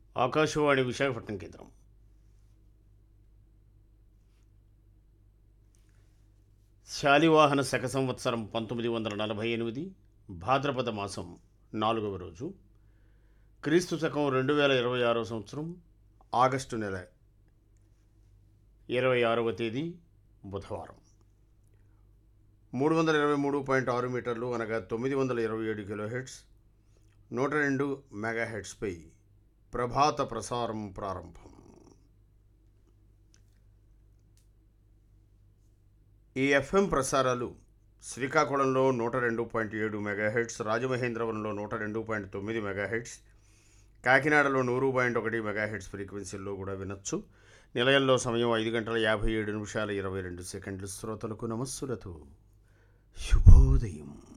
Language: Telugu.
ఆకాశవాణి విశాఖపట్నం కేంద్రం శాలివాహన శక సంవత్సరం పంతొమ్మిది వందల నలభై ఎనిమిది భాద్రపద మాసం నాలుగవ రోజు క్రీస్తు శకం రెండు వేల ఇరవై ఆరో సంవత్సరం ఆగస్టు నెల ఇరవై ఆరవ తేదీ బుధవారం మూడు వందల ఇరవై మూడు పాయింట్ ఆరు మీటర్లు అనగా తొమ్మిది వందల ఇరవై ఏడు కిలో హెడ్స్ నూట రెండు మెగా హెడ్స్పై ప్రభాత ప్రసారం ప్రారంభం ఈ ఎఫ్ఎం ప్రసారాలు శ్రీకాకుళంలో నూట రెండు పాయింట్ ఏడు మెగాహెడ్స్ రాజమహేంద్రవరంలో నూట రెండు పాయింట్ తొమ్మిది మెగాహెడ్స్ కాకినాడలో నూరు పాయింట్ ఒకటి మెగాహెడ్స్ ఫ్రీక్వెన్సీల్లో కూడా వినొచ్చు నిలయంలో సమయం ఐదు గంటల యాభై ఏడు నిమిషాల ఇరవై రెండు సెకండ్లు శ్రోతలకు నమస్సులతో శుభోదయం